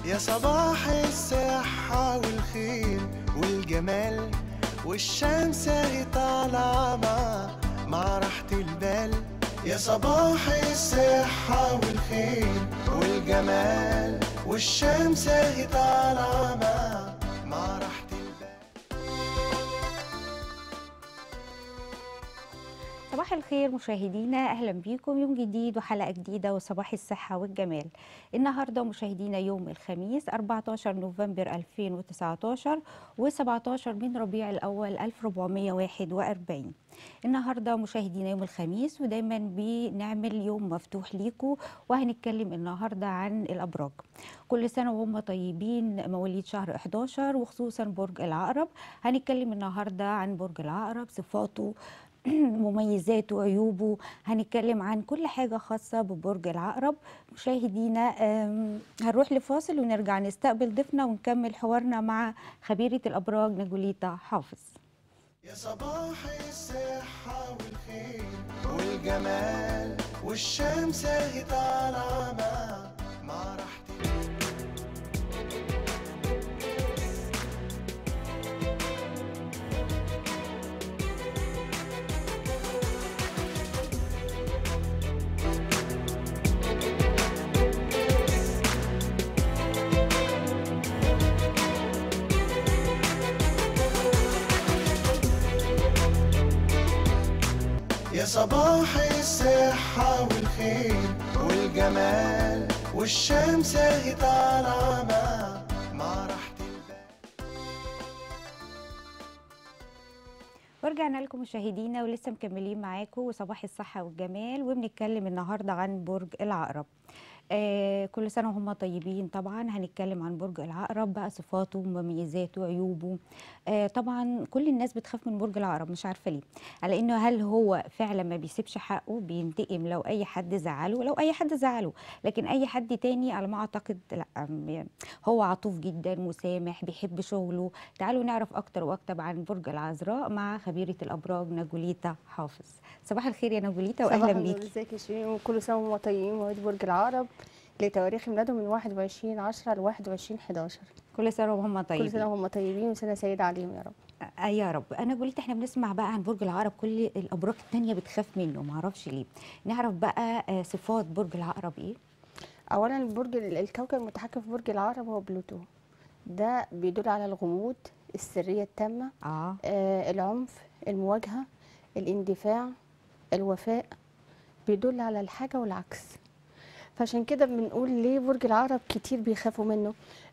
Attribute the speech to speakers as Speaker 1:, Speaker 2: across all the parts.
Speaker 1: يا صباح الصحة والخير والجمال والشمس اهي طالعة مع مع راحة البال يا صباح الصحة والخير والجمال والشمس اهي طالعة مع مع راحة البال
Speaker 2: صباح الخير مشاهدينا اهلا بيكم يوم جديد وحلقه جديده وصباح الصحه والجمال النهارده مشاهدينا يوم الخميس 14 نوفمبر 2019 و17 من ربيع الاول 1441 النهارده مشاهدينا يوم الخميس ودايما بنعمل يوم مفتوح ليكم وهنتكلم النهارده عن الابراج كل سنه وهم طيبين مواليد شهر 11 وخصوصا برج العقرب هنتكلم النهارده عن برج العقرب صفاته مميزاته عيوبه هنتكلم عن كل حاجة خاصة ببرج العقرب مشاهدينا آم، هنروح لفاصل ونرجع نستقبل ضيفنا ونكمل حوارنا مع خبيرة الأبراج نجوليتا حافظ
Speaker 1: يا صباح الصحة والخير والجمال والشمس اهي طالعة مع مع راحة البال يا صباح الصحة والخير والجمال والشمس اهي طالعة مع مع راحة البال
Speaker 2: ورجعنا لكم مشاهدينا ولسه مكملين معاكم وصباح الصحة والجمال وبنتكلم النهاردة عن برج العقرب آه كل سنة وهم طيبين طبعا هنتكلم عن برج العقرب بقى صفاته مميزاته عيوبه آه طبعا كل الناس بتخاف من برج العقرب مش عارفة ليه على انه هل هو فعلا ما بيسيبش حقه بينتقم لو اي حد زعله لو اي حد زعله لكن اي حد تاني على ما اعتقد لا أم- هو عطوف جدا مسامح بيحب شغله تعالوا نعرف اكتر واكتر عن برج العذراء مع خبيره الابراج نجوليتا حافظ صباح الخير يا نجوليتا
Speaker 3: صباح
Speaker 2: واهلا
Speaker 3: النور،
Speaker 2: بيكي
Speaker 3: ازيك يا شيرين وكل سنه وهم طيبين مواليد برج العقرب لتواريخ ميلادهم من 21 10 ل 21 11
Speaker 2: كل سنه وهم
Speaker 3: كل سنه
Speaker 2: طيبين
Speaker 3: وهم طيبين وسنه سعيده عليهم يا رب
Speaker 2: آه يا رب انا قلت احنا بنسمع بقى عن برج العقرب كل الابراج التانية بتخاف منه معرفش ليه نعرف بقى آه، صفات برج العقرب ايه
Speaker 3: اولا البرج الكوكب المتحكم في برج العقرب هو بلوتو ده بيدل على الغموض السريه التامه
Speaker 2: اه
Speaker 3: آه العنف المواجهه الاندفاع الوفاء بيدل على الحاجه والعكس فعشان كده بنقول ليه برج العقرب كتير بيخافوا منه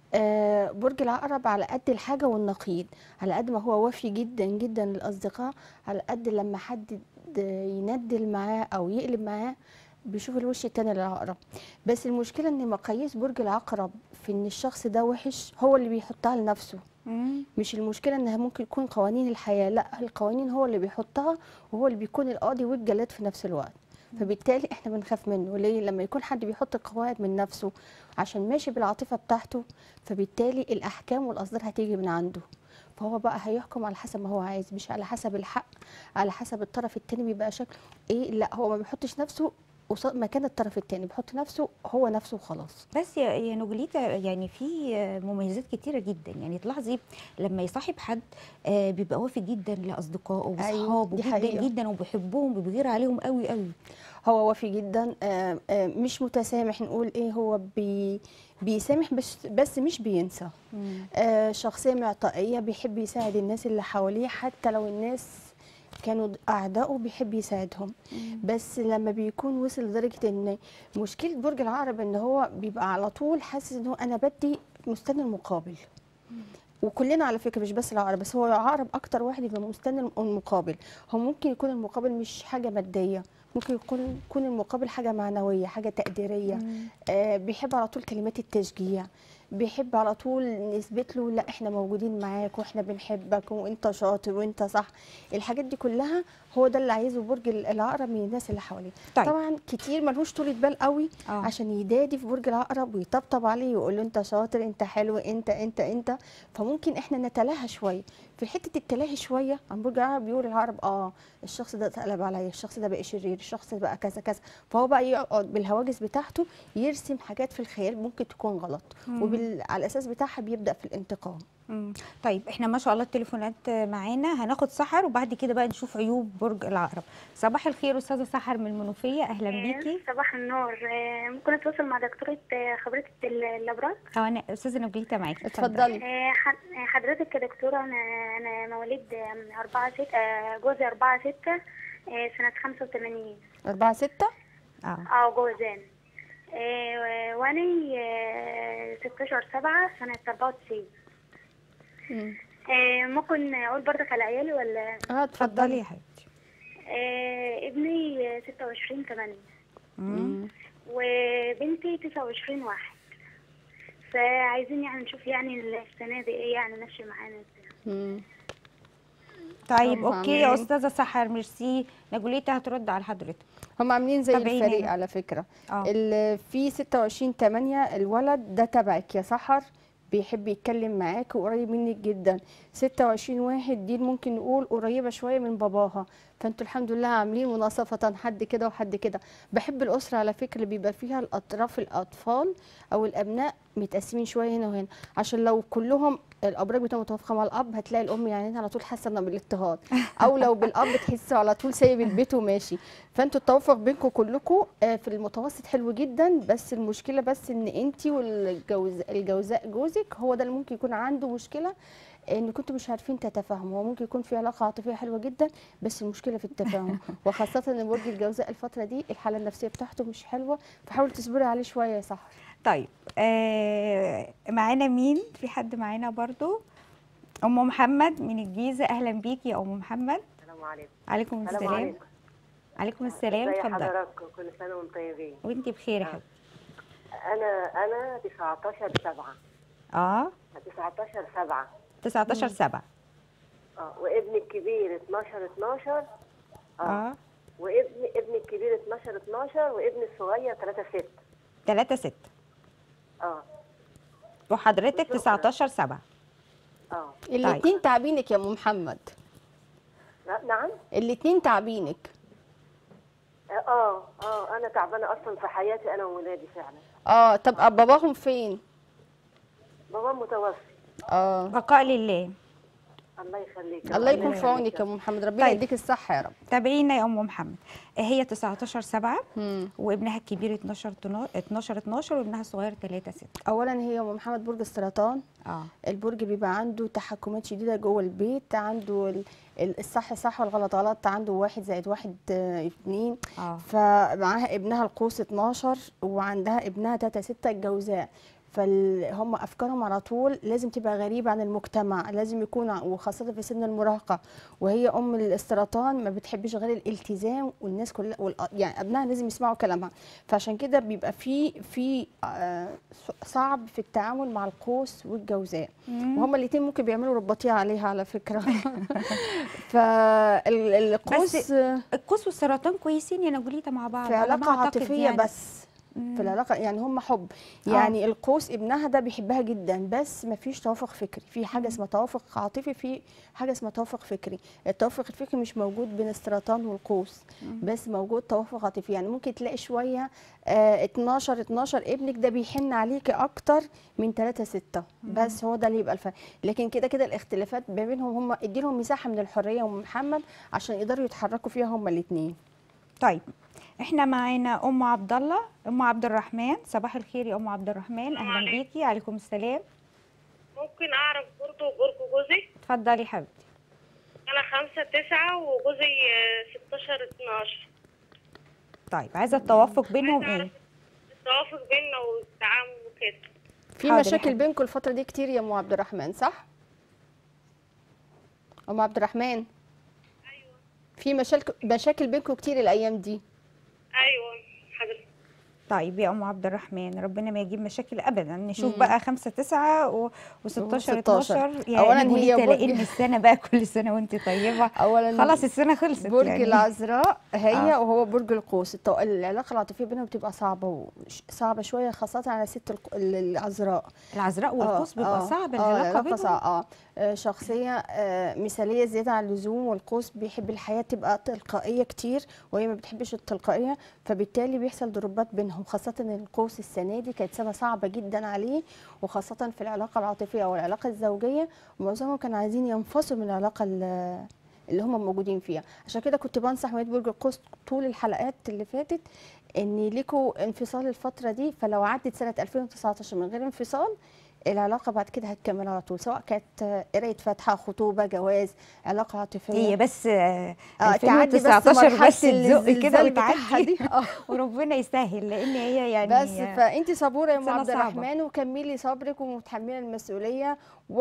Speaker 3: آه برج العقرب على قد الحاجه والنقيض على قد ما هو وفي جدا جدا للاصدقاء على قد لما حد د- يندل معاه او يقلب معاه بيشوف الوش التاني للعقرب بس المشكله ان مقاييس برج العقرب في ان الشخص ده وحش هو اللي بيحطها لنفسه
Speaker 2: مم.
Speaker 3: مش المشكله انها ممكن يكون قوانين الحياه لا القوانين هو اللي بيحطها وهو اللي بيكون القاضي والجلاد في نفس الوقت فبالتالي احنا بنخاف منه ليه لما يكون حد بيحط القواعد من نفسه عشان ماشي بالعاطفه بتاعته فبالتالي الاحكام والاصدار هتيجي من عنده فهو بقى هيحكم على حسب ما هو عايز مش على حسب الحق على حسب الطرف التاني بيبقى شكله ايه لا هو ما بيحطش نفسه قصاد مكان الطرف التاني بيحط نفسه هو نفسه وخلاص
Speaker 2: بس يا يا نجوليتا يعني في آه، مميزات كتيره جدا يعني تلاحظي لما يصاحب حد آه، بيبقى وافي جدا لاصدقائه
Speaker 3: أيوة،
Speaker 2: واصحابه
Speaker 3: دي
Speaker 2: جدا
Speaker 3: حقيقة.
Speaker 2: جدا وبيحبهم وبيغير عليهم قوي قوي
Speaker 3: هو وفي جدا آه، آه، مش متسامح نقول ايه هو بي بيسامح بس بس مش بينسى آه، شخصية معطائية بيحب يساعد الناس اللي حواليه حتى لو الناس كانوا أعدائه بيحب يساعدهم بس لما بيكون وصل لدرجة إن مشكلة برج العقرب إن هو بيبقى على طول حاسس إن هو أنا بدي مستني المقابل وكلنا على فكره مش بس العقرب بس هو العقرب اكتر واحد يبقى مستني المقابل هو ممكن يكون المقابل مش حاجه ماديه ممكن يكون يكون المقابل حاجه معنويه حاجه تقديريه آه بيحب على طول كلمات التشجيع بيحب على طول نثبت له لا احنا موجودين معاك واحنا بنحبك وانت شاطر وانت صح الحاجات دي كلها هو ده اللي عايزه برج العقرب من الناس اللي حواليه
Speaker 2: طيب.
Speaker 3: طبعا كتير ملهوش طولة بال قوي
Speaker 2: آه.
Speaker 3: عشان يدادي في برج العقرب ويطبطب عليه ويقول له انت شاطر انت حلو انت انت انت فممكن احنا نتلهى شويه في حته التلاهي شويه عن برج العقرب بيقول العقرب اه الشخص ده اتقلب عليا الشخص ده بقى شرير الشخص ده بقى كذا كذا فهو بقى يقعد بالهواجس بتاعته يرسم حاجات في الخيال ممكن تكون غلط وعلى الاساس بتاعها بيبدا في الانتقام
Speaker 2: مم. طيب احنا ما شاء الله التليفونات معانا هناخد سحر وبعد كده بقى نشوف عيوب برج العقرب صباح الخير استاذه سحر من المنوفيه اهلا بيكي
Speaker 4: صباح النور آه، ممكن اتواصل مع دكتورة آه، خبرة ال- الابراج
Speaker 2: اه انا استاذه نبيله معاكي
Speaker 3: اتفضلي
Speaker 4: آه، ح- آه، حضرتك يا دكتورة انا انا مواليد آه، أربعة ستة آه، جوزي أربعة ستة آه، سنة خمسة وثمانين
Speaker 3: 4 6
Speaker 2: اه
Speaker 4: اه جوزان آه، واني آه، ستاشر سبعة سنة أربعة وتسعين آه، ممكن أقول برضك على عيالي ولا
Speaker 3: اه
Speaker 2: اتفضلي
Speaker 3: اتفضلي
Speaker 2: يا حبيبتي
Speaker 4: آه، ابني آه، ستة وعشرين تمانية
Speaker 2: مم.
Speaker 4: وبنتي تسعة وعشرين واحد فعايزين يعني نشوف يعني السنة دي ايه يعني ماشي معانا ازاي
Speaker 3: مم.
Speaker 2: طيب
Speaker 3: هم
Speaker 2: اوكي يا
Speaker 3: عاملين-
Speaker 2: استاذه سحر ميرسي نجوليتا هترد على حضرتك
Speaker 3: هم عاملين زي
Speaker 2: تابعيني
Speaker 3: الفريق
Speaker 2: هنا.
Speaker 3: على فكره
Speaker 2: اه
Speaker 3: ال- في 26 8 الولد ده تبعك يا سحر بيحب يتكلم معاك وقريب منك جدا 26 واحد دي ممكن نقول قريبه شويه من باباها فانتوا الحمد لله عاملين مناصفه حد كده وحد كده بحب الاسره على فكره اللي بيبقى فيها الاطراف الاطفال او الابناء متقسمين شويه هنا وهنا عشان لو كلهم الابراج بتبقى متوافقه مع الاب هتلاقي الام يعني على طول حاسه انها بالاضطهاد او لو بالاب تحسه على طول سايب البيت وماشي فانتوا التوافق بينكم كلكم آه، في المتوسط حلو جدا بس المشكله بس ان انت والجوز الجوزاء جوزك هو ده اللي ممكن يكون عنده مشكله ان كنتوا مش عارفين تتفاهموا هو ممكن يكون في علاقه عاطفيه حلوه جدا بس المشكله في التفاهم وخاصه ان برج الجوزاء الفتره دي الحاله النفسيه بتاعته مش حلوه فحاولوا تصبري عليه شويه يا سحر
Speaker 2: طيب آه معانا مين في حد معانا برضو ام محمد من الجيزه اهلا بيكي يا ام محمد
Speaker 5: السلام عليكم
Speaker 2: عليكم
Speaker 5: السلام
Speaker 2: السلام
Speaker 5: عليكم
Speaker 2: عليكم السلام
Speaker 5: ازي
Speaker 2: اتفضلي
Speaker 5: حضراتكم كل سنه وانتم طيبين
Speaker 2: وانتي بخير يا
Speaker 5: آه.
Speaker 2: حبيبتي
Speaker 5: انا انا 19 7
Speaker 2: اه
Speaker 5: 19 7
Speaker 2: 19 7
Speaker 5: اه وابني الكبير 12 12 اه
Speaker 2: اه
Speaker 5: وابني ابني الكبير 12 12 وابني الصغير 3 6
Speaker 2: 3 6
Speaker 5: اه
Speaker 2: وحضرتك
Speaker 5: شكراً.
Speaker 2: 19 7
Speaker 5: اه
Speaker 3: الاثنين تعبينك يا ام محمد
Speaker 5: لا- نعم
Speaker 3: الاثنين تعبينك
Speaker 5: اه اه انا تعبانه اصلا في حياتي انا وولادي فعلا
Speaker 3: اه طب باباهم فين
Speaker 5: بابا متوفي
Speaker 3: اه
Speaker 2: بقاء لله
Speaker 5: الله يخليك
Speaker 3: الله يكون في
Speaker 5: يخليك.
Speaker 3: عونك يا ام محمد ربنا
Speaker 2: طيب.
Speaker 3: يديك الصحه يا رب
Speaker 2: تابعينا يا ام محمد هي 19 7
Speaker 3: مم.
Speaker 2: وابنها الكبير 12 تنا- 12 12 وابنها الصغير 3 6
Speaker 3: اولا هي ام محمد برج السرطان
Speaker 2: اه
Speaker 3: البرج بيبقى عنده تحكمات شديده جوه البيت عنده ال- ال- الصح صح والغلط غلط عنده واحد زائد واحد آه، اتنين
Speaker 2: اه
Speaker 3: فمعاها ابنها القوس 12 وعندها ابنها تاتا ستة الجوزاء فهم افكارهم على طول لازم تبقى غريبه عن المجتمع لازم يكون ع- وخاصه في سن المراهقه وهي ام السرطان ما بتحبش غير الالتزام والناس كلها والأ- يعني ابنها لازم يسمعوا كلامها فعشان كده بيبقى في في آه، ص- صعب في التعامل مع القوس والجوزاء وهما الاثنين ممكن بيعملوا رباطيه عليها على فكره فالقوس
Speaker 2: بس القوس والسرطان كويسين يا نجوليتا مع بعض
Speaker 3: في
Speaker 2: على ما
Speaker 3: علاقه
Speaker 2: أعتقد
Speaker 3: عاطفيه
Speaker 2: يعني.
Speaker 3: بس في العلاقه يعني هم حب يعني القوس ابنها ده بيحبها جدا بس ما فيش توافق فكري في حاجه اسمها توافق عاطفي في حاجه اسمها توافق فكري التوافق الفكري مش موجود بين السرطان والقوس بس موجود توافق عاطفي يعني ممكن تلاقي شويه آه 12 12 ابنك ده بيحن عليكي اكتر من 3 6 بس هو ده اللي يبقى الفرق لكن كده كده الاختلافات ما بينهم هم اديلهم مساحه من الحريه ومحمد عشان يقدروا يتحركوا فيها هم الاثنين
Speaker 2: طيب احنا معانا ام عبد الله ام عبد الرحمن صباح الخير يا ام عبد الرحمن اهلا
Speaker 6: عليكم.
Speaker 2: بيكي عليكم السلام
Speaker 6: ممكن اعرف برضه برج جوزي
Speaker 2: اتفضلي حبيبتي
Speaker 6: انا خمسة تسعة وجوزي آه، ستاشر اتناشر
Speaker 2: طيب عايزه التوافق بينهم
Speaker 6: عايزة
Speaker 2: ايه
Speaker 6: أعرف التوافق بيننا والتعامل وكده
Speaker 3: في
Speaker 2: حاضر يا
Speaker 3: مشاكل
Speaker 2: حبيبي.
Speaker 3: بينكم الفترة دي كتير يا ام عبد الرحمن صح؟ ام عبد الرحمن في مشاكل مشاكل بينكم كتير الايام دي
Speaker 6: ايوه حضرتك
Speaker 2: طيب يا ام عبد الرحمن ربنا ما يجيب مشاكل ابدا نشوف بقى 5 9 و 16 12 يا
Speaker 3: أولاً
Speaker 2: أولاً
Speaker 3: هي
Speaker 2: هي
Speaker 3: برج-
Speaker 2: لان السنه بقى كل سنه وانت طيبه
Speaker 3: اولا
Speaker 2: خلاص السنه خلصت
Speaker 3: برج
Speaker 2: يعني.
Speaker 3: العذراء هي
Speaker 2: آه.
Speaker 3: وهو برج القوس التو... العلاقه العاطفيه بينهم بتبقى صعبه وش... صعبه شويه خاصه على ست الق... ال- العذراء
Speaker 2: العذراء والقوس
Speaker 3: آه،
Speaker 2: بيبقى
Speaker 3: آه،
Speaker 2: صعب
Speaker 3: آه،
Speaker 2: العلاقه
Speaker 3: العلاقه
Speaker 2: بينهم
Speaker 3: صعبة اه آه، شخصيه آه، مثاليه زياده عن اللزوم والقوس بيحب الحياه تبقى تلقائيه كتير وهي ما بتحبش التلقائيه فبالتالي بيحصل ضربات بينهم خاصه ان القوس السنه دي كانت سنه صعبه جدا عليه وخاصه في العلاقه العاطفيه او العلاقه الزوجيه ومعظمهم كانوا عايزين ينفصلوا من العلاقه ال- اللي هم موجودين فيها عشان كده كنت بنصح مواليد برج القوس طول الحلقات اللي فاتت ان ليكوا انفصال الفتره دي فلو عدت سنه 2019 من غير انفصال العلاقه بعد كده هتكمل على طول سواء كانت آه، قرايه فاتحه خطوبه جواز علاقه عاطفيه
Speaker 2: هي بس آه،
Speaker 3: آه، تعدي بس
Speaker 2: 2019
Speaker 3: مرحلة
Speaker 2: بس تزق كده
Speaker 3: الزلزال بتاعها
Speaker 2: وتعدي
Speaker 3: دي. آه.
Speaker 2: وربنا يسهل لان هي يعني
Speaker 3: بس فانت صبوره يا ام
Speaker 2: سنة
Speaker 3: عبد
Speaker 2: صعبة.
Speaker 3: الرحمن وكملي صبرك ومتحمله المسؤوليه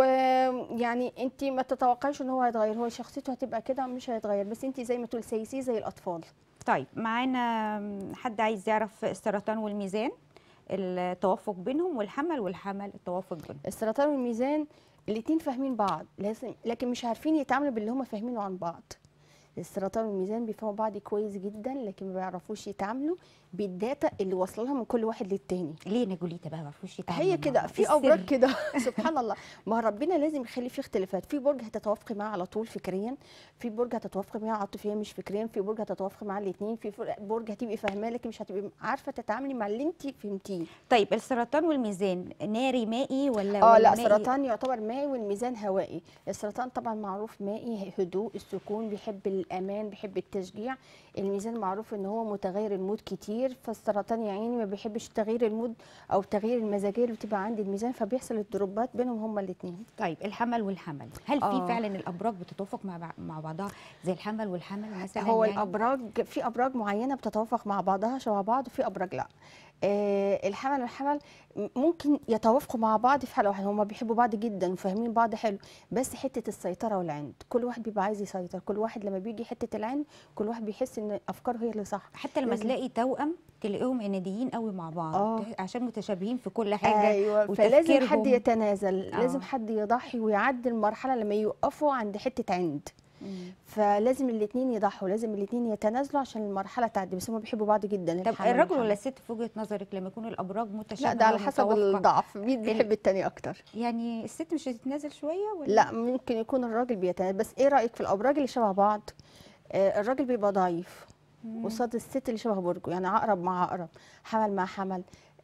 Speaker 3: ويعني انت ما تتوقعيش ان هو هيتغير هو شخصيته هتبقى كده مش هيتغير بس انت زي ما تقول سيسي زي الاطفال
Speaker 2: طيب معانا حد عايز يعرف السرطان والميزان التوافق بينهم والحمل والحمل التوافق بينهم
Speaker 3: السرطان والميزان الاتنين فاهمين بعض لازم لكن مش عارفين يتعاملوا باللي هم فاهمينه عن بعض السرطان والميزان بيفهموا بعض كويس جدا لكن ما بيعرفوش يتعاملوا بالداتا اللي واصله لها من كل واحد للتاني
Speaker 2: ليه نجوليتا بقى ما عرفوش يتعاملوا
Speaker 3: هي
Speaker 2: مع
Speaker 3: كده
Speaker 2: بعض؟
Speaker 3: في
Speaker 2: إيه
Speaker 3: ابراج
Speaker 2: السر؟
Speaker 3: كده سبحان الله ما هو ربنا لازم يخلي فيه اختلافات في برج هتتوافقي معاه على طول فكريا في برج هتتوافقي معاه عاطفيا مش فكريا في برج هتتوافقي معاه الاثنين في فر- برج هتبقي فاهماه لكن مش هتبقي عارفه تتعاملي مع اللي انت فهمتيه
Speaker 2: طيب السرطان والميزان ناري مائي ولا
Speaker 3: اه
Speaker 2: ولا
Speaker 3: لا
Speaker 2: مائي؟
Speaker 3: سرطان يعتبر مائي والميزان هوائي السرطان طبعا معروف مائي هدوء السكون بيحب الامان بيحب التشجيع الميزان معروف ان هو متغير المود كتير فالسرطان يا عيني ما بيحبش تغيير المود او تغيير المزاجيه اللي بتبقى عند الميزان فبيحصل الدروبات بينهم هما الاثنين
Speaker 2: طيب الحمل والحمل هل في
Speaker 3: آه.
Speaker 2: فعلا الابراج بتتوافق مع بع- مع بعضها زي الحمل والحمل مثلا
Speaker 3: هو
Speaker 2: يعني؟
Speaker 3: الابراج في ابراج معينه بتتوافق مع بعضها شبه بعض وفي ابراج لا آه الحمل والحمل م- ممكن يتوافقوا مع بعض في حاله واحده هما بيحبوا بعض جدا وفاهمين بعض حلو بس حته السيطره والعند كل واحد بيبقى عايز يسيطر كل واحد لما بيجي حته العند كل واحد بيحس ان افكاره هي اللي صح
Speaker 2: حتى لما
Speaker 3: لازم-
Speaker 2: تلاقي توأم تلاقيهم اناديين قوي مع بعض
Speaker 3: آه.
Speaker 2: تح- عشان متشابهين في كل حاجه
Speaker 3: ايوه فلازم حد
Speaker 2: وتفكيرهم.
Speaker 3: يتنازل
Speaker 2: آه.
Speaker 3: لازم حد يضحي ويعدي المرحله لما يقفوا عند حته عند
Speaker 2: مم.
Speaker 3: فلازم الاثنين يضحوا لازم الاثنين يتنازلوا عشان المرحله تعدي بس هم بيحبوا بعض جدا
Speaker 2: طب
Speaker 3: الحمل
Speaker 2: الرجل
Speaker 3: والحمل.
Speaker 2: ولا الست في وجهه نظرك لما يكون الابراج متشابهه
Speaker 3: لا ده على حسب
Speaker 2: ومتوافقة،
Speaker 3: الضعف مين بيحب التاني اكتر
Speaker 2: يعني الست مش هتتنازل شويه ولا
Speaker 3: لا ممكن يكون الراجل بيتنازل بس ايه رايك في الابراج اللي شبه بعض آه الراجل بيبقى ضعيف قصاد الست اللي شبه برجه يعني عقرب مع عقرب حمل مع حمل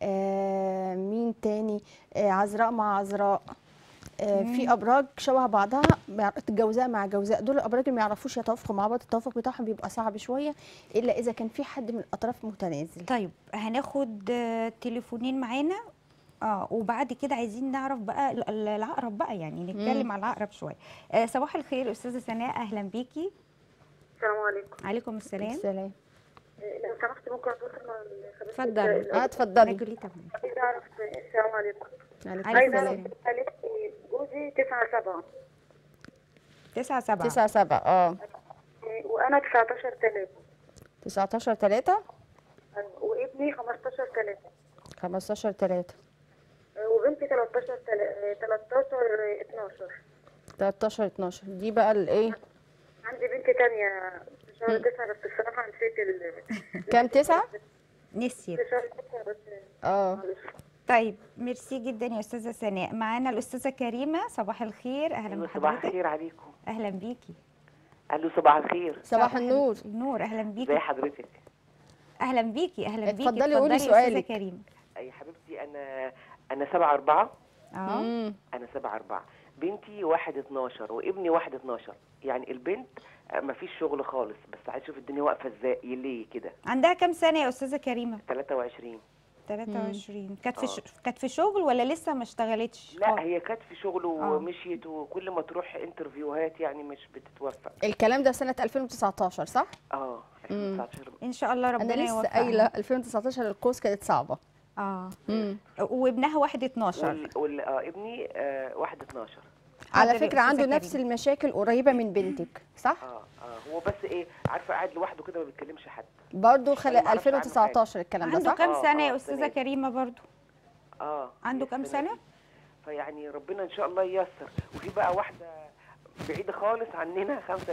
Speaker 3: آه مين تاني آه عذراء مع عذراء آه في ابراج شبه بعضها مع- جوزاء مع جوزاء دول الابراج اللي ما يعرفوش يتوافقوا مع بعض التوافق بتاعهم بيبقى صعب شويه الا اذا كان في حد من الاطراف متنازل
Speaker 2: طيب هناخد آه، تليفونين معانا اه وبعد كده عايزين نعرف بقى ال- ال- العقرب بقى يعني نتكلم على العقرب شويه آه صباح الخير استاذه سناء اهلا بيكي
Speaker 6: السلام عليكم
Speaker 2: عليكم السلام
Speaker 3: السلام
Speaker 6: لو سمحت ممكن اتصل مع الخبير
Speaker 2: اتفضلي.
Speaker 3: اه اتفضلي
Speaker 2: نجوليتا معانا.
Speaker 6: عايزه اعرف السلام عليكم
Speaker 3: عليكم
Speaker 2: عليكم
Speaker 6: عايزه
Speaker 3: السلام
Speaker 6: اعرف ثالث جوزي 9 7
Speaker 2: تسعة سبعة
Speaker 3: تسعة سبعة اه
Speaker 6: وانا 19 3
Speaker 3: 19 3
Speaker 6: وابني 15 3
Speaker 3: 15 3
Speaker 6: وبنتي 13 تل- 13 12
Speaker 3: 13 12 دي بقى الايه
Speaker 6: عندي بنت تانية في شهر 9 بس الصراحة نسيت ال
Speaker 3: كام تسعة
Speaker 2: نسيت
Speaker 6: في شهر 9 بس
Speaker 3: اه
Speaker 6: معلش
Speaker 2: طيب ميرسي جدا يا استاذه سناء معانا الاستاذه كريمه صباح الخير اهلا
Speaker 7: أيوة، صباح
Speaker 2: بحضرتك
Speaker 7: الخير عليكم
Speaker 2: اهلا بيكي
Speaker 7: الو صباح الخير
Speaker 3: صباح النور
Speaker 2: النور اهلا
Speaker 7: ازي
Speaker 2: بيكي
Speaker 7: حضرتك
Speaker 2: اهلا بيكي اهلا بيكي
Speaker 3: اتفضلي قولي
Speaker 2: يا أستاذة
Speaker 3: سؤالك.
Speaker 2: كريمه
Speaker 7: اي حبيبتي انا انا سبعة أربعة
Speaker 2: اه
Speaker 3: مم.
Speaker 7: انا سبعة أربعة بنتي واحد 12 وابني واحد 12 يعني البنت آه، مفيش شغل خالص بس عايز اشوف الدنيا واقفه ازاي ليه كده
Speaker 2: عندها كام سنه يا استاذه كريمه
Speaker 7: 23
Speaker 2: 23 كانت في
Speaker 7: آه.
Speaker 2: ش... كانت في شغل ولا لسه ما اشتغلتش
Speaker 7: لا
Speaker 2: خالص؟
Speaker 7: هي كانت في شغل ومشيت وكل ما تروح انترفيوهات يعني مش بتتوفق
Speaker 3: الكلام ده سنة 2019 صح؟
Speaker 7: اه 2019
Speaker 2: ان شاء الله ربنا
Speaker 3: انا لسه
Speaker 2: يوفقها.
Speaker 3: قايلة 2019 القوس كانت صعبة
Speaker 2: اه
Speaker 3: مم.
Speaker 2: وابنها واحد 12
Speaker 7: وال... وال... آه ابني آه واحد 12
Speaker 3: على
Speaker 2: حاضر يا
Speaker 3: فكرة عنده
Speaker 2: أستاذة
Speaker 3: نفس
Speaker 2: كريمة.
Speaker 3: المشاكل قريبة من بنتك صح؟
Speaker 7: اه اه هو بس ايه عارفه قاعد لوحده كده ما بيتكلمش حد
Speaker 3: برضه
Speaker 7: أنا
Speaker 3: خلال
Speaker 7: ما أعرفش عنه
Speaker 3: 2019 الكلام ده
Speaker 2: عنده
Speaker 3: صح؟
Speaker 2: كام
Speaker 7: آه،
Speaker 2: سنه
Speaker 7: آه،
Speaker 2: يا استاذه
Speaker 7: السنة دي.
Speaker 2: كريمه برضو
Speaker 7: اه
Speaker 2: عنده
Speaker 7: هي
Speaker 2: كام
Speaker 7: السنة
Speaker 2: سنه
Speaker 7: دي. فيعني ربنا ان شاء الله ييسر وفي بقى واحده بعيده خالص عننا خمسة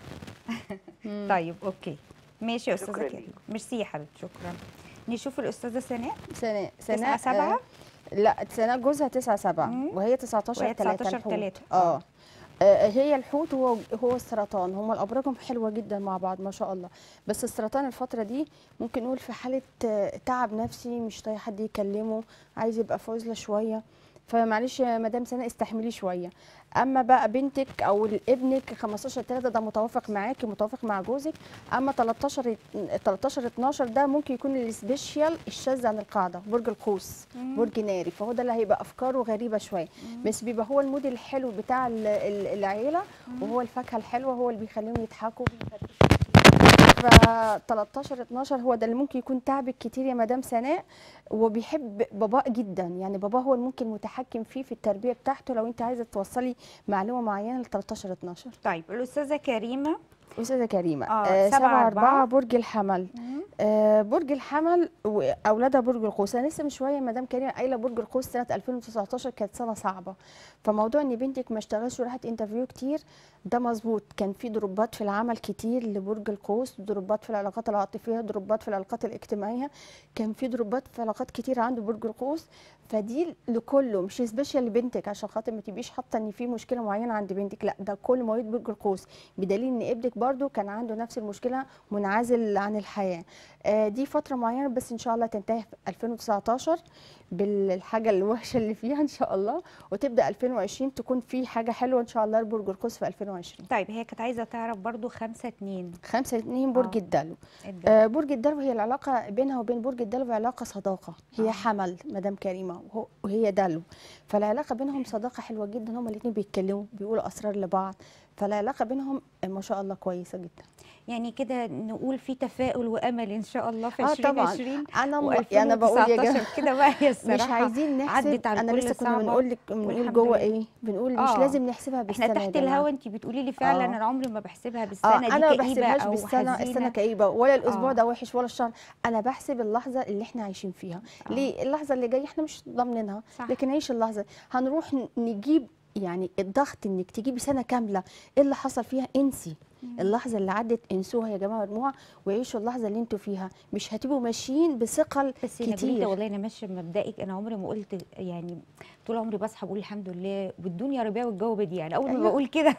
Speaker 7: اتنين
Speaker 2: طيب اوكي ماشي يا
Speaker 7: شكراً
Speaker 2: استاذه
Speaker 7: ليك.
Speaker 2: كريمه ميرسي يا حبيبتي شكرا نشوف الاستاذه سناء
Speaker 3: سنة
Speaker 2: تسعة
Speaker 3: سنة
Speaker 2: سبعة
Speaker 3: لا سنة جوزها 9 7
Speaker 2: مم.
Speaker 3: وهي 19
Speaker 2: وهي
Speaker 3: 3
Speaker 2: 19
Speaker 3: الحوت.
Speaker 2: تلاتة.
Speaker 3: اه آه، هي الحوت هو هو السرطان هما الابراجهم حلوه جدا مع بعض ما شاء الله بس السرطان الفتره دي ممكن نقول في حاله آه، تعب نفسي مش طايق حد يكلمه عايز يبقى في عزله شويه فمعلش يا مدام سنه استحملي شويه اما بقى بنتك او ابنك 15 3 ده متوافق معاكي متوافق مع جوزك اما 13 13 12 ده ممكن يكون السبيشال الشاذ عن القاعده برج القوس برج ناري فهو ده اللي هيبقى افكاره غريبه شويه بس بيبقى هو المود الحلو بتاع ال- ال- العيله وهو الفاكهه الحلوه هو اللي بيخليهم يضحكوا ف 13 12 هو ده اللي ممكن يكون تعبك كتير يا مدام سناء وبيحب باباه جدا يعني باباه هو اللي ممكن متحكم فيه في التربيه بتاعته لو انت عايزه توصلي معلومه معينه ل 13 12
Speaker 2: طيب الاستاذه كريمه
Speaker 3: استاذه كريمه
Speaker 2: آه،
Speaker 3: آه
Speaker 2: سبعة
Speaker 3: 7
Speaker 2: أربعة.
Speaker 3: 4 برج الحمل آه برج الحمل واولادها برج القوس انا لسه من شويه مدام كريمه قايله برج القوس سنه 2019 كانت سنه صعبه فموضوع ان بنتك ما اشتغلش وراحت انترفيو كتير ده مظبوط كان في ضربات في العمل كتير لبرج القوس ضربات في العلاقات العاطفيه ضربات في العلاقات الاجتماعيه كان في ضربات في علاقات كتير عند برج القوس فدي لكله مش سبيشال لبنتك عشان خاطر ما تبقيش حاطه ان في مشكله معينه عند بنتك لا ده كل مواليد برج القوس بدليل ان ابنك برضو كان عنده نفس المشكله منعزل عن الحياه آه دي فتره معينه بس ان شاء الله تنتهي في 2019 بالحاجه الوحشه اللي فيها ان شاء الله وتبدا 2020 تكون في حاجه حلوه ان شاء الله لبرج القوس في 2020
Speaker 2: طيب هي كانت عايزه تعرف برضو 5 2
Speaker 3: 5 2 برج
Speaker 2: آه.
Speaker 3: الدلو آه برج الدلو هي العلاقه بينها وبين برج الدلو علاقه صداقه هي
Speaker 2: آه.
Speaker 3: حمل مدام كريمه وهو- وهي دلو فالعلاقه بينهم صداقه حلوه جدا هما الاثنين بيتكلموا بيقولوا اسرار لبعض فالعلاقه بينهم آه، ما شاء الله كويسه جدا
Speaker 2: يعني كده نقول في تفاؤل وامل ان شاء الله في
Speaker 3: اه طبعا
Speaker 2: 2020
Speaker 3: انا م... يعني بقول يا جماعه
Speaker 2: كده بقى هي
Speaker 3: مش
Speaker 2: الصراحه
Speaker 3: عايزين نحسب
Speaker 2: عدت على
Speaker 3: انا
Speaker 2: كل
Speaker 3: لسه كنا
Speaker 2: صعبة
Speaker 3: بنقول لك بنقول
Speaker 2: والحمد
Speaker 3: جوه
Speaker 2: لله.
Speaker 3: ايه بنقول مش
Speaker 2: آه.
Speaker 3: لازم نحسبها بالسنه
Speaker 2: احنا
Speaker 3: يا
Speaker 2: تحت
Speaker 3: جماعة.
Speaker 2: الهوا انت بتقولي لي فعلا
Speaker 3: آه.
Speaker 2: انا عمري ما بحسبها
Speaker 3: اه
Speaker 2: بالسنه
Speaker 3: انا ما
Speaker 2: دي كئيبه
Speaker 3: بحسبهاش
Speaker 2: او
Speaker 3: بالسنه
Speaker 2: حزينه
Speaker 3: السنه كئيبه ولا الاسبوع
Speaker 2: آه.
Speaker 3: ده وحش ولا الشهر انا بحسب اللحظه اللي احنا عايشين فيها
Speaker 2: آه.
Speaker 3: ليه اللحظه اللي جايه احنا مش ضامنينها
Speaker 2: صح.
Speaker 3: لكن عيش اللحظه هنروح ن- نجيب يعني الضغط انك تجيبي سنه كامله ايه اللي حصل فيها انسي اللحظه اللي عدت انسوها يا جماعه مجموعه وعيشوا اللحظه اللي انتوا فيها مش هتبقوا ماشيين بثقل
Speaker 2: بس يا نبيلة
Speaker 3: كتير
Speaker 2: والله انا ماشيه بمبدئك انا عمري ما قلت يعني طول عمري بصحى بقول الحمد لله والدنيا ربيع والجو بديع يعني اول ما
Speaker 3: أيوة.
Speaker 2: بقول كده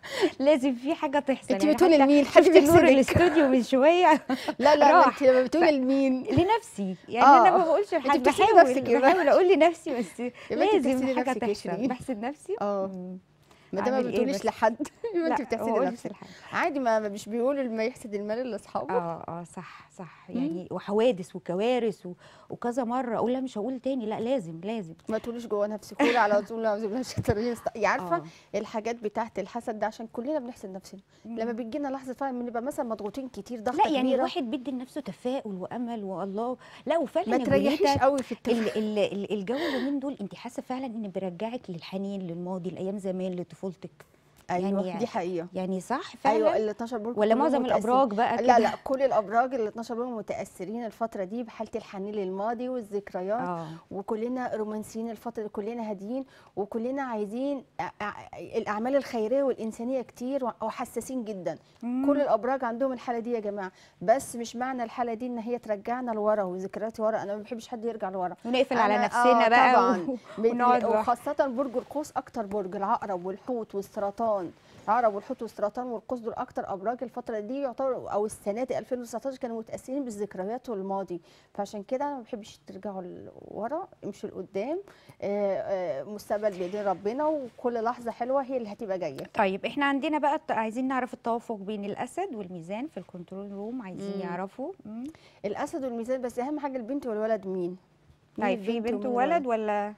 Speaker 2: لازم في حاجه تحصل
Speaker 3: انت
Speaker 2: يعني
Speaker 3: بتقولي
Speaker 2: حتى
Speaker 3: لمين حد
Speaker 2: شفت نور
Speaker 3: بيحسدك
Speaker 2: الاستوديو من شويه
Speaker 3: لا لا
Speaker 2: راح.
Speaker 3: انت لما بتقولي لمين
Speaker 2: لنفسي يعني
Speaker 3: آه.
Speaker 2: انا ما بقولش لحد
Speaker 3: بتحسدي
Speaker 2: بحاول
Speaker 3: نفسك يبقى.
Speaker 2: بحاول اقول لنفسي بس
Speaker 3: بنتي
Speaker 2: لازم
Speaker 3: بتحسدي
Speaker 2: حاجه
Speaker 3: نفسك يا
Speaker 2: تحصل
Speaker 3: شيرين.
Speaker 2: بحسد نفسي
Speaker 3: اه
Speaker 2: مم.
Speaker 3: ما دام ما
Speaker 2: أعمل إيه
Speaker 3: بتقوليش
Speaker 2: بس؟
Speaker 3: لحد يبقى انت
Speaker 2: لا،
Speaker 3: بتحسدي
Speaker 2: ما بقولش
Speaker 3: نفسك
Speaker 2: لحد.
Speaker 3: عادي ما ما مش بيقولوا اللي ما يحسد المال لاصحابه
Speaker 2: اه اه صح صح يعني وحوادث وكوارث و... وكذا مره اقول لا مش هقول تاني لا لازم لازم
Speaker 3: ما تقوليش جوه نفسك قولي على طول اعوذ بالله من الشيطان الرجيم است- عارفه
Speaker 2: آه.
Speaker 3: الحاجات بتاعت الحسد ده عشان كلنا بنحسد نفسنا لما بتجينا لحظه فعلا بنبقى مثلا مضغوطين كتير ضغطه
Speaker 2: لا يعني
Speaker 3: كبيره
Speaker 2: الواحد بيدي لنفسه تفاؤل وامل والله لا وفعلا
Speaker 3: ما
Speaker 2: يا
Speaker 3: تريحيش
Speaker 2: جوليتا
Speaker 3: قوي في التفاؤل
Speaker 2: ال ال ال الجو اليومين دول انت حاسه فعلا ان بيرجعك للحنين للماضي لايام زمان لطفولتك
Speaker 3: ايوه
Speaker 2: يعني-
Speaker 3: دي حقيقه
Speaker 2: يعني صح فعلا
Speaker 3: ايوه ال 12 برج
Speaker 2: ولا
Speaker 3: كلهم
Speaker 2: معظم
Speaker 3: متأثرين.
Speaker 2: الابراج بقى
Speaker 3: لا
Speaker 2: كده؟
Speaker 3: لا كل الابراج ال 12 برج متاثرين الفتره دي بحاله الحنين للماضي والذكريات
Speaker 2: اه
Speaker 3: وكلنا رومانسيين الفتره دي كلنا هاديين وكلنا عايزين أ- أ- الاعمال الخيريه والانسانيه كتير و- وحساسين جدا كل الابراج عندهم الحاله دي يا جماعه بس مش معنى الحاله دي ان هي ترجعنا لورا وذكريات ورا انا ما بحبش حد يرجع لورا
Speaker 2: ونقفل على
Speaker 3: أنا-
Speaker 2: نفسنا
Speaker 3: آه
Speaker 2: بقى
Speaker 3: طبعا
Speaker 2: و...
Speaker 3: ب-
Speaker 2: ونقعد بقى.
Speaker 3: وخاصه برج القوس اكتر برج العقرب والحوت والسرطان العقرب والحوت والسرطان والقوس دول اكتر ابراج الفتره دي يعتبروا او السنه دي 2019 كانوا متاثرين بالذكريات والماضي فعشان كده انا ما بحبش ترجعوا لورا امشوا لقدام آه، آه، مستقبل بايدين ربنا وكل لحظه حلوه هي اللي هتبقى جايه
Speaker 2: طيب احنا عندنا بقى الت- عايزين نعرف التوافق بين الاسد والميزان في الكنترول روم عايزين
Speaker 3: مم.
Speaker 2: يعرفوا مم.
Speaker 3: الاسد والميزان بس اهم حاجه البنت والولد مين مين
Speaker 2: طيب في
Speaker 3: البنت
Speaker 2: بنت
Speaker 3: ومين
Speaker 2: وولد ولا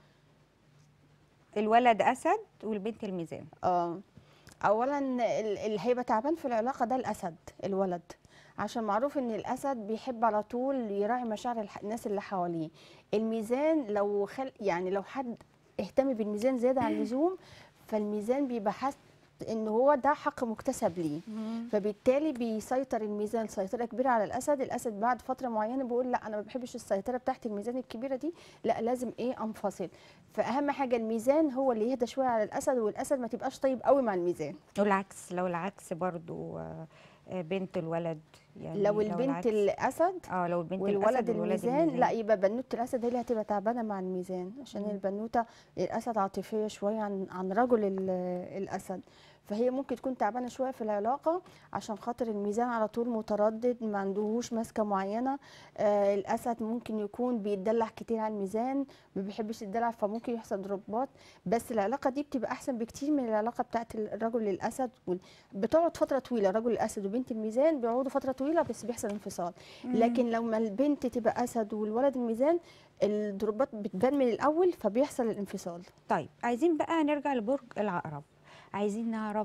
Speaker 2: الولد اسد والبنت الميزان
Speaker 3: اه اولا ال- اللي هيبقى تعبان في العلاقه ده الاسد الولد عشان معروف ان الاسد بيحب على طول يراعي مشاعر الح- الناس اللي حواليه الميزان لو خل يعني لو حد اهتم بالميزان زياده عن اللزوم فالميزان بيبقى حاسس ان هو ده حق مكتسب ليه فبالتالي بيسيطر الميزان سيطره كبيره على الاسد الاسد بعد فتره معينه بيقول لا انا ما بحبش السيطره بتاعت الميزان الكبيره دي لا لازم ايه انفصل فاهم حاجه الميزان هو اللي يهدى شويه على الاسد والاسد ما تبقاش طيب قوي مع الميزان
Speaker 2: والعكس لو العكس برضو آه، آه، بنت الولد يعني
Speaker 3: لو البنت
Speaker 2: العكس.
Speaker 3: الاسد
Speaker 2: اه لو البنت
Speaker 3: والولد
Speaker 2: الاسد والولد
Speaker 3: الميزان لا يبقى بنوته الاسد هي اللي هتبقى تعبانه مع الميزان عشان
Speaker 2: مم.
Speaker 3: البنوته الاسد عاطفيه شويه عن عن رجل ال- الاسد فهي ممكن تكون تعبانه شويه في العلاقه عشان خاطر الميزان على طول متردد ما عندهوش ماسكه معينه آه الاسد ممكن يكون بيتدلع كتير على الميزان ما بيحبش يتدلع فممكن يحصل ضربات بس العلاقه دي بتبقى احسن بكتير من العلاقه بتاعت الرجل الاسد وال- بتقعد فتره طويله رجل الاسد وبنت الميزان بيقعدوا فتره طويله بس بيحصل انفصال لكن لما البنت تبقى اسد والولد الميزان الضربات بتبان من الاول فبيحصل الانفصال
Speaker 2: طيب عايزين بقى نرجع لبرج العقرب عايزين نعرف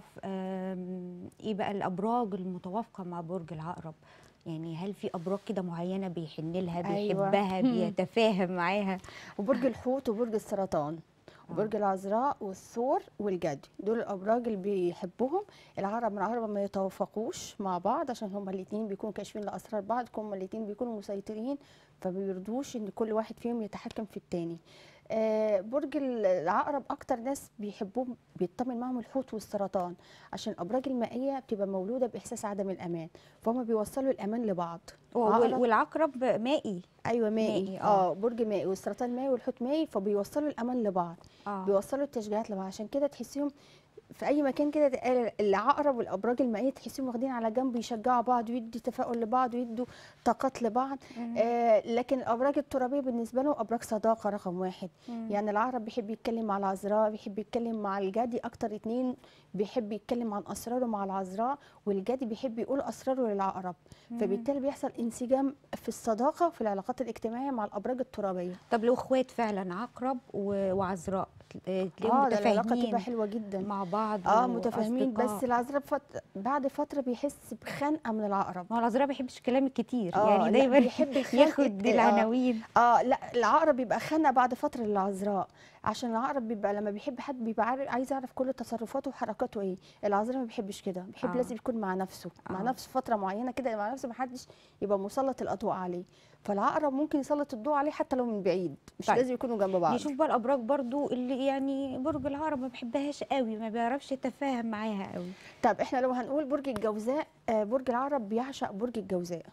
Speaker 2: آم، ايه بقى الابراج المتوافقه مع برج العقرب يعني هل في ابراج كده معينه بيحن لها
Speaker 3: أيوة.
Speaker 2: بيحبها بيتفاهم معاها
Speaker 3: وبرج الحوت وبرج السرطان وبرج العذراء والثور والجدي دول الابراج اللي بيحبوهم العرب من العرب ما يتوافقوش مع بعض عشان هما الاثنين بيكونوا كاشفين لاسرار بعض هما الاثنين بيكونوا مسيطرين فبيرضوش ان كل واحد فيهم يتحكم في التاني آه برج العقرب اكتر ناس بيحبوهم بيطمن معاهم الحوت والسرطان عشان الابراج المائيه بتبقى مولوده باحساس عدم الامان فهم بيوصلوا الامان لبعض
Speaker 2: وال-
Speaker 3: عقرب-
Speaker 2: والعقرب مائي
Speaker 3: ايوه مائي,
Speaker 2: مائي، آه.
Speaker 3: اه برج مائي والسرطان مائي والحوت مائي فبيوصلوا الامان لبعض
Speaker 2: اه
Speaker 3: بيوصلوا التشجيعات لبعض عشان كده تحسيهم في اي مكان كده تقال- العقرب والابراج المائيه تحسيهم واخدين على جنب يشجعوا بعض ويدوا تفاؤل لبعض ويدوا طاقات لبعض آه لكن الابراج الترابيه بالنسبه لهم ابراج صداقه رقم واحد
Speaker 2: مم.
Speaker 3: يعني العقرب بيحب يتكلم مع العذراء بيحب يتكلم مع الجدي اكتر اتنين بيحب يتكلم عن اسراره مع العذراء والجدي بيحب يقول اسراره للعقرب فبالتالي بيحصل انسجام في الصداقه في العلاقات الاجتماعيه مع الابراج الترابيه
Speaker 2: طب لو اخوات فعلا عقرب و- وعذراء آه، تلاقيهم
Speaker 3: اه ده العلاقه
Speaker 2: متفاهمين
Speaker 3: تبقى حلوه جدا
Speaker 2: مع بعض
Speaker 3: اه متفاهمين
Speaker 2: وأصدقاء.
Speaker 3: بس العذراء فت... بعد فتره بيحس بخنقه من العقرب
Speaker 2: ما هو العذراء ما بيحبش الكلام الكتير
Speaker 3: آه،
Speaker 2: يعني
Speaker 3: لا،
Speaker 2: دايما
Speaker 3: بيحب الخلق
Speaker 2: ياخد
Speaker 3: الد- آه.
Speaker 2: العناوين
Speaker 3: اه لا العقرب بيبقى خنقه بعد فتره للعذراء عشان العقرب بيبقى لما بيحب حد بيبقى عارف عايز يعرف كل تصرفاته وحركاته ايه العذراء ما بيحبش كده بيحب
Speaker 2: آه.
Speaker 3: لازم يكون مع نفسه مع
Speaker 2: آه.
Speaker 3: نفسه فتره معينه كده مع نفسه ما حدش يبقى مسلط الاضواء عليه فالعقرب ممكن يسلط الضوء عليه حتى لو من بعيد مش
Speaker 2: طيب.
Speaker 3: لازم يكونوا جنب بعض
Speaker 2: نشوف بقى الابراج برضو اللي يعني برج العقرب ما بيحبهاش قوي ما بيعرفش يتفاهم معاها قوي
Speaker 3: طب احنا لو هنقول برج الجوزاء آه، برج العقرب بيعشق برج الجوزاء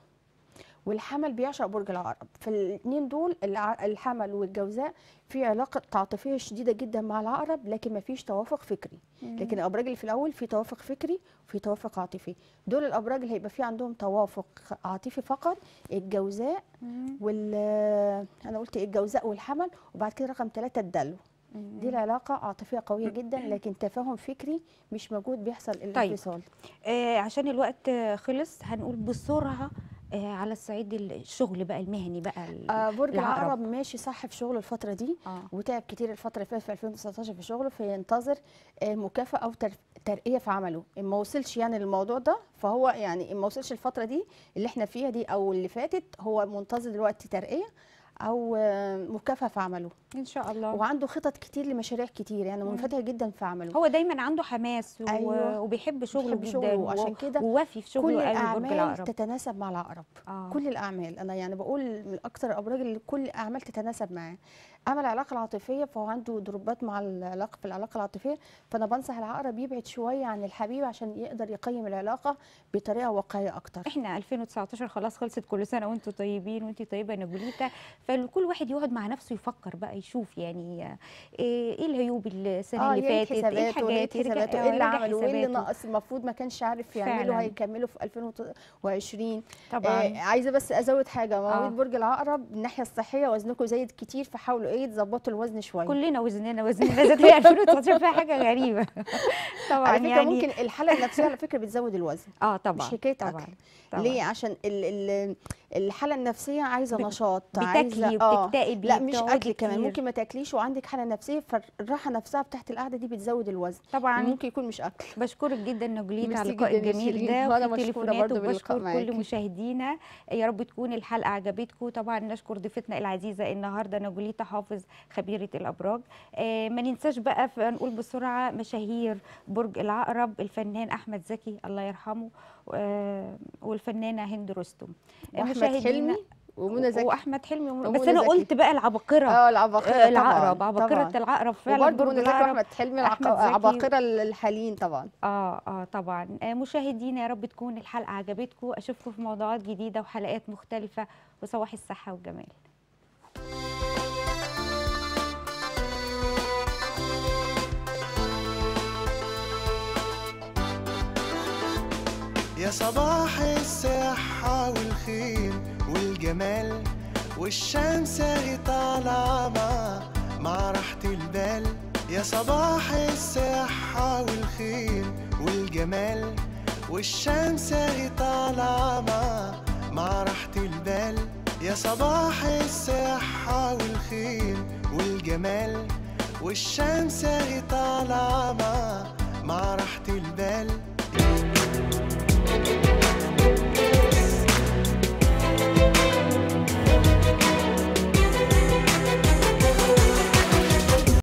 Speaker 3: والحمل بيعشق برج العقرب فالاثنين دول الع- الحمل والجوزاء في علاقه عاطفيه شديده جدا مع العقرب لكن ما فيش توافق فكري لكن الابراج اللي في الاول في توافق فكري وفي توافق عاطفي دول الابراج اللي هيبقى في عندهم توافق عاطفي فقط الجوزاء وال انا قلت إيه؟ الجوزاء والحمل وبعد كده رقم ثلاثة الدلو دي العلاقة عاطفية قوية جدا لكن تفاهم فكري مش موجود بيحصل الانفصال
Speaker 2: آه عشان الوقت آه، خلص هنقول بسرعه آه على الصعيد الشغل بقى المهني بقى ال-
Speaker 3: آه برج
Speaker 2: العقرب.
Speaker 3: العقرب ماشي صح في شغله الفترة دي
Speaker 2: اه
Speaker 3: وتعب كتير الفترة اللي فاتت في 2019 في شغله فينتظر آه، مكافأة أو تر- ترقية في عمله إن ما وصلش يعني للموضوع ده فهو يعني إن ما وصلش الفترة دي اللي احنا فيها دي أو اللي فاتت هو منتظر دلوقتي ترقية أو آه، مكافأة في عمله
Speaker 2: ان شاء الله
Speaker 3: وعنده خطط كتير لمشاريع كتير يعني منفتح جدا في عمله
Speaker 2: هو دايما عنده حماس و...
Speaker 3: أيوة.
Speaker 2: وبيحب شغله
Speaker 3: بيحب
Speaker 2: جدا
Speaker 3: شغله،
Speaker 2: و-
Speaker 3: وعشان كده
Speaker 2: ووافي في شغله
Speaker 3: كل
Speaker 2: قوي برج
Speaker 3: الأعمال
Speaker 2: العقرب
Speaker 3: تتناسب مع العقرب
Speaker 2: آه.
Speaker 3: كل الاعمال انا يعني بقول من اكتر الابراج اللي كل الاعمال تتناسب معاه اما العلاقه العاطفيه فهو عنده ضربات مع العلاقه في العلاقه العاطفيه فانا بنصح العقرب يبعد شويه عن الحبيب عشان يقدر يقيم العلاقه بطريقه واقعيه اكتر
Speaker 2: احنا 2019 خلاص خلصت كل سنه وانتم طيبين وانتي طيبه يا نبوليتا فكل واحد يقعد مع نفسه يفكر بقى يشوف يعني آه، ايه إيه العيوب السنه
Speaker 3: اه
Speaker 2: اللي
Speaker 3: يعيد
Speaker 2: فاتت ايه
Speaker 3: حساباته ويعيد
Speaker 2: الحاجات يرجع-
Speaker 3: حساباته
Speaker 2: آه،
Speaker 3: ايه اللي
Speaker 2: يراجع
Speaker 3: عمله وايه اللي
Speaker 2: حساباته.
Speaker 3: ناقص المفروض ما كانش عارف يعمله
Speaker 2: فعلاً.
Speaker 3: هيكمله في 2020
Speaker 2: طبعا
Speaker 3: آه عايزه بس ازود حاجه
Speaker 2: آه.
Speaker 3: مواليد برج العقرب الناحيه الصحيه وزنكم زايد كتير فحاولوا ايه تظبطوا الوزن شويه
Speaker 2: كلنا وزننا وزننا زاد هي 2019 فيها حاجه غريبه طبعا
Speaker 3: على فكره
Speaker 2: يعني
Speaker 3: ممكن الحاله النفسيه على فكره بتزود الوزن
Speaker 2: اه طبعا
Speaker 3: مش حكايه
Speaker 2: طبعا
Speaker 3: اكل
Speaker 2: طبعا
Speaker 3: ليه عشان ال ال الحاله النفسيه عايزه
Speaker 2: بت-
Speaker 3: نشاط
Speaker 2: بتاكلي
Speaker 3: عايزه اه
Speaker 2: وبتكتئبي
Speaker 3: لا مش
Speaker 2: وبتقعدي
Speaker 3: اكل كمان
Speaker 2: كتير.
Speaker 3: ممكن ما تاكليش وعندك حاله نفسيه فالراحه نفسها بتاعت القعده دي بتزود الوزن
Speaker 2: طبعا
Speaker 3: ممكن يكون مش اكل
Speaker 2: بشكرك جدا نجليت على
Speaker 3: ميرسي
Speaker 2: اللقاء
Speaker 3: جداً يا
Speaker 2: الجميل
Speaker 3: شيرين،
Speaker 2: ده
Speaker 3: وأنا
Speaker 2: وفي
Speaker 3: مشكورة
Speaker 2: تليفونات
Speaker 3: برضو باللقاء
Speaker 2: وبشكر كل
Speaker 3: معاكي.
Speaker 2: مشاهدينا يا رب تكون الحلقه عجبتكم طبعا نشكر ضيفتنا العزيزه النهارده نجوليتا حافظ خبيره الابراج آه ما ننساش بقى ف- نقول بسرعه مشاهير برج العقرب الفنان احمد زكي الله يرحمه آه والفنانه هند رستم آه،
Speaker 3: واحمد
Speaker 2: مشاهدينا-
Speaker 3: حلمي ومنى زكي
Speaker 2: واحمد حلمي ومنى
Speaker 3: ومنى
Speaker 2: بس انا
Speaker 3: زكي.
Speaker 2: قلت بقى العباقره
Speaker 3: اه العباقرة
Speaker 2: آه،
Speaker 3: طبعا
Speaker 2: العقرب عباقره
Speaker 3: طبعاً.
Speaker 2: العقرب فعلا
Speaker 3: وبرضه
Speaker 2: برج
Speaker 3: منى زكي
Speaker 2: العقرب
Speaker 3: واحمد حلمي العق-
Speaker 2: أحمد زكي.
Speaker 3: عباقرة الحاليين طبعا
Speaker 2: اه اه طبعا آه مشاهدينا يا رب تكون الحلقه عجبتكم اشوفكم في موضوعات جديده وحلقات مختلفه وصباح الصحه والجمال
Speaker 1: يا صباح الصحة والخير والجمال والشمس اهي طالعة مع مع راحة البال يا صباح الصحة والخير والجمال والشمس اهي طالعة مع مع راحة البال يا صباح الصحة والخير والجمال والشمس اهي طالعة